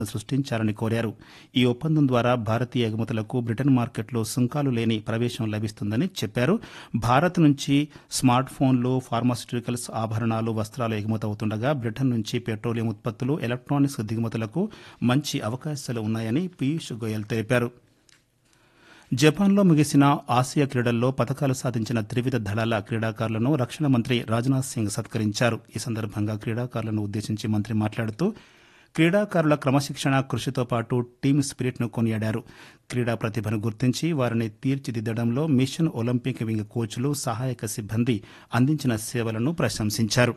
సృష్టించాలని కోరారు ఈ ఒప్పందం ద్వారా భారతీయ ఎగుమతులకు బ్రిటన్ మార్కెట్లో సుంకాలు లేని ప్రవేశం లభిస్తుందని చెప్పారు భారత్ నుంచి స్మార్ట్ ఫోన్లు ఫార్మాస్యూటికల్స్ ఆభరణాలు వస్త్రాలు ఎగుమతవుతుండగా బ్రిటన్ నుంచి పెట్రోలియం ఉత్పత్తులు ఎలక్ట్రానిక్స్ దిగుమతులకు మంచి అవకాశాలు ఉన్నాయని పీయూష్ గోయల్ తెలిపారు జపాన్లో ముగిసిన ఆసియా క్రీడల్లో పతకాలు సాధించిన త్రివిధ దళాల క్రీడాకారులను రక్షణ మంత్రి రాజ్నాథ్ సింగ్ సత్కరించారు ఈ సందర్భంగా క్రీడాకారులను ఉద్దేశించి మంత్రి మాట్లాడుతూ క్రీడాకారుల క్రమశిక్షణ కృషితో పాటు టీమ్ స్పిరిట్ను కొనియాడారు క్రీడా ప్రతిభను గుర్తించి వారిని తీర్చిదిద్దడంలో మిషన్ ఒలింపిక్ వింగ్ కోచ్లు సహాయక సిబ్బంది అందించిన సేవలను ప్రశంసించారు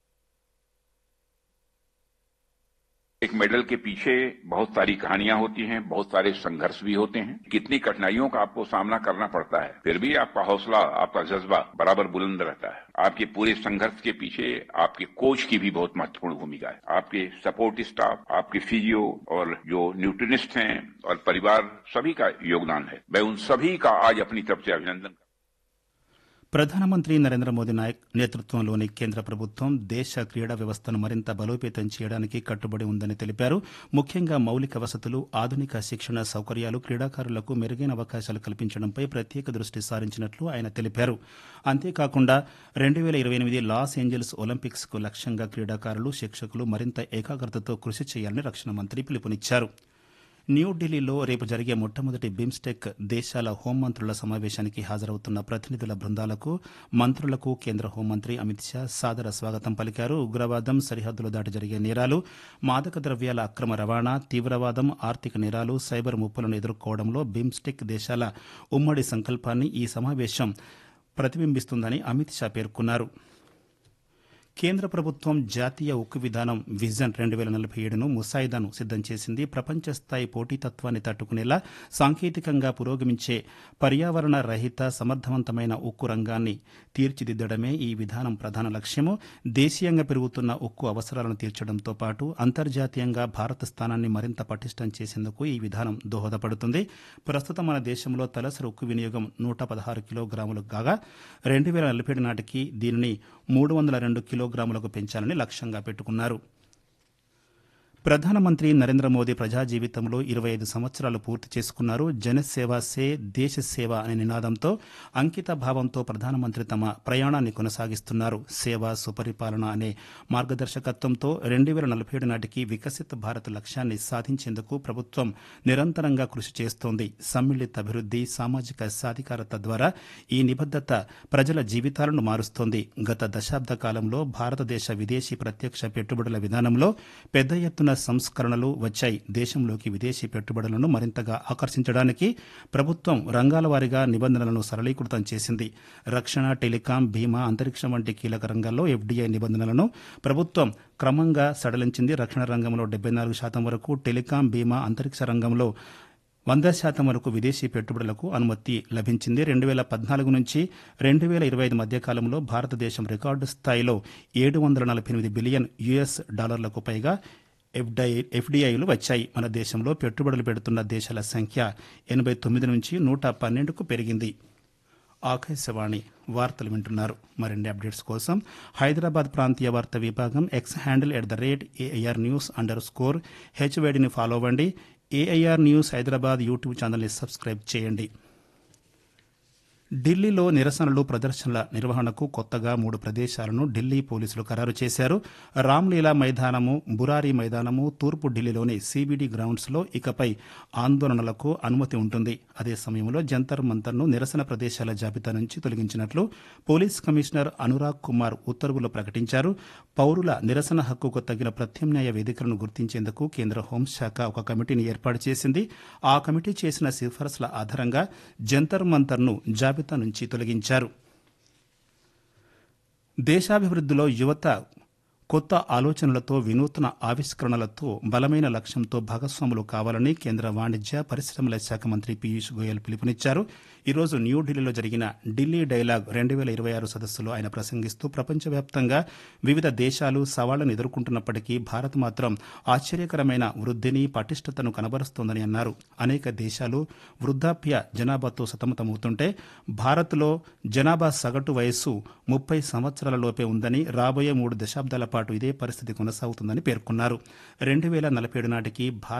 एक मेडल के पीछे बहुत सारी कहानियां होती हैं बहुत सारे संघर्ष भी होते हैं कितनी कठिनाइयों का आपको सामना करना पड़ता है फिर भी आपका हौसला आपका जज्बा बराबर बुलंद रहता है आपके पूरे संघर्ष के पीछे आपके कोच की भी बहुत महत्वपूर्ण भूमिका है आपके सपोर्ट स्टाफ आपके फिजियो और जो न्यूट्रिनिस्ट हैं और परिवार सभी का योगदान है मैं उन सभी का आज अपनी तरफ से अभिनंदन ప్రధానమంత్రి నరేంద్ర మోదీ నాయక్ నేతృత్వంలోని కేంద్ర ప్రభుత్వం దేశ క్రీడా వ్యవస్థను మరింత బలోపేతం చేయడానికి కట్టుబడి ఉందని తెలిపారు ముఖ్యంగా మౌలిక వసతులు ఆధునిక శిక్షణ సౌకర్యాలు క్రీడాకారులకు మెరుగైన అవకాశాలు కల్పించడంపై ప్రత్యేక దృష్టి సారించినట్లు ఆయన తెలిపారు అంతేకాకుండా రెండు వేల ఇరవై ఎనిమిది లాస్ ఏంజల్స్ ఒలింపిక్స్ కు లక్ష్యంగా క్రీడాకారులు శిక్షకులు మరింత ఏకాగ్రతతో కృషి చేయాలని రక్షణ మంత్రి పిలుపునిచ్చారు న్యూఢిల్లీలో రేపు జరిగే మొట్టమొదటి బిమ్స్టెక్ దేశాల హోంమంత్రుల సమావేశానికి హాజరవుతున్న ప్రతినిధుల బృందాలకు మంత్రులకు కేంద్ర హోంమంత్రి అమిత్ షా సాదర స్వాగతం పలికారు ఉగ్రవాదం సరిహద్దులు దాటి జరిగే నేరాలు మాదక ద్రవ్యాల అక్రమ రవాణా తీవ్రవాదం ఆర్థిక నేరాలు సైబర్ ముప్పులను ఎదుర్కోవడంలో బిమ్స్టెక్ దేశాల ఉమ్మడి సంకల్పాన్ని ఈ సమావేశం ప్రతిబింబిస్తుందని అమిత్ షా పేర్కొన్నారు కేంద్ర ప్రభుత్వం జాతీయ ఉక్కు విధానం విజన్ రెండు వేల నలభై ఏడును ముసాయిదాను సిద్దం చేసింది ప్రపంచ స్థాయి పోటీతత్వాన్ని తట్టుకునేలా సాంకేతికంగా పురోగమించే పర్యావరణ రహిత సమర్థవంతమైన ఉక్కు రంగాన్ని తీర్చిదిద్దడమే ఈ విధానం ప్రధాన లక్ష్యము దేశీయంగా పెరుగుతున్న ఉక్కు అవసరాలను తీర్చడంతో పాటు అంతర్జాతీయంగా భారత స్థానాన్ని మరింత పటిష్టం చేసేందుకు ఈ విధానం దోహదపడుతుంది ప్రస్తుతం మన దేశంలో తలసరి ఉక్కు వినియోగం నూట పదహారు కిలోగ్రాములు కాగా రెండు వేల నలభై ఏడు నాటికి దీనిని మూడు వందల రెండు కిలోగ్రాములకు పెంచాలని లక్ష్యంగా పెట్టుకున్నారు ప్రధానమంత్రి నరేంద్ర మోదీ ప్రజా జీవితంలో ఇరవై ఐదు సంవత్సరాలు పూర్తి చేసుకున్నారు జనసేవ సే దేశ సేవ అనే నినాదంతో అంకిత భావంతో ప్రధానమంత్రి తమ ప్రయాణాన్ని కొనసాగిస్తున్నారు సేవ సుపరిపాలన అనే మార్గదర్శకత్వంతో రెండు వేల నలభై ఏడు నాటికి వికసిత్ భారత్ లక్ష్యాన్ని సాధించేందుకు ప్రభుత్వం నిరంతరంగా కృషి చేస్తోంది సమ్మిళిత అభివృద్ది సామాజిక సాధికారత ద్వారా ఈ నిబద్దత ప్రజల జీవితాలను మారుస్తోంది గత దశాబ్ద కాలంలో భారతదేశ విదేశీ ప్రత్యక్ష పెట్టుబడుల విధానంలో పెద్ద ఎత్తున సంస్కరణలు వచ్చాయి దేశంలోకి విదేశీ పెట్టుబడులను మరింతగా ఆకర్షించడానికి ప్రభుత్వం రంగాల వారీగా నిబంధనలను సరళీకృతం చేసింది రక్షణ టెలికాం బీమా అంతరిక్షం వంటి కీలక రంగాల్లో ఎఫ్డీఐ నిబంధనలను ప్రభుత్వం క్రమంగా సడలించింది రక్షణ రంగంలో డెబ్బై నాలుగు శాతం వరకు టెలికాం బీమా అంతరిక్ష రంగంలో వంద శాతం వరకు విదేశీ పెట్టుబడులకు అనుమతి లభించింది రెండు వేల పద్నాలుగు నుంచి రెండు వేల ఇరవై ఐదు మధ్య కాలంలో భారతదేశం రికార్డు స్థాయిలో ఏడు వందల నలభై ఎనిమిది బిలియన్ యుఎస్ డాలర్లకు పైగా ఎఫ్డీఐలు వచ్చాయి మన దేశంలో పెట్టుబడులు పెడుతున్న దేశాల సంఖ్య ఎనభై తొమ్మిది నుంచి నూట పన్నెండుకు పెరిగింది ఆకాశవాణి వార్తలు వింటున్నారు మరిన్ని అప్డేట్స్ కోసం హైదరాబాద్ ప్రాంతీయ వార్తా విభాగం X handle at the rate AIR news underscore హెచ్వేడిని ఫాలో అవ్వండి ఏఐఆర్ న్యూస్ హైదరాబాద్ యూట్యూబ్ ఛానల్ని సబ్స్క్రైబ్ చేయండి ఢిల్లీలో నిరసనలు ప్రదర్శనల నిర్వహణకు కొత్తగా మూడు ప్రదేశాలను ఢిల్లీ పోలీసులు ఖరారు చేశారు రామ్లీలా మైదానము బురారి మైదానము తూర్పు ఢిల్లీలోని సిబిడి గ్రౌండ్స్లో ఇకపై ఆందోళనలకు అనుమతి ఉంటుంది అదే సమయంలో జంతర్ మంతర్ను నిరసన ప్రదేశాల జాబితా నుంచి తొలగించినట్లు పోలీస్ కమిషనర్ అనురాగ్ కుమార్ ఉత్తర్వులు ప్రకటించారు పౌరుల నిరసన హక్కుకు తగిన ప్రత్యామ్నాయ వేదికలను గుర్తించేందుకు కేంద్ర హోంశాఖ ఒక కమిటీని ఏర్పాటు చేసింది ఆ కమిటీ చేసిన సిఫారసుల ఆధారంగా జంతర్ మంతర్ను జాబితా నుంచి తొలగించారు దేశాభివృద్దిలో యువత కొత్త ఆలోచనలతో వినూత్న ఆవిష్కరణలతో బలమైన లక్ష్యంతో భాగస్వాములు కావాలని కేంద్ర వాణిజ్య పరిశ్రమల శాఖ మంత్రి పీయూష్ గోయల్ పిలుపునిచ్చారు ఈరోజు న్యూఢిల్లీలో జరిగిన ఢిల్లీ డైలాగ్ రెండు వేల ఇరవై ఆరు సదస్సులో ఆయన ప్రసంగిస్తూ ప్రపంచవ్యాప్తంగా వివిధ దేశాలు సవాళ్లను ఎదుర్కొంటున్నప్పటికీ భారత్ మాత్రం ఆశ్చర్యకరమైన వృద్దిని పటిష్టతను కనబరుస్తోందని అన్నారు అనేక దేశాలు వృద్ధాప్య జనాభాతో సతమతమవుతుంటే భారత్లో జనాభా సగటు వయస్సు ముప్పై సంవత్సరాల లోపే ఉందని రాబోయే మూడు దశాబ్దాల పాటు పాటు ఇదే పరిస్థితి కొనసాగుతుందని పేర్కొన్నారు రెండు వేల నలభై ఏడు నాటికి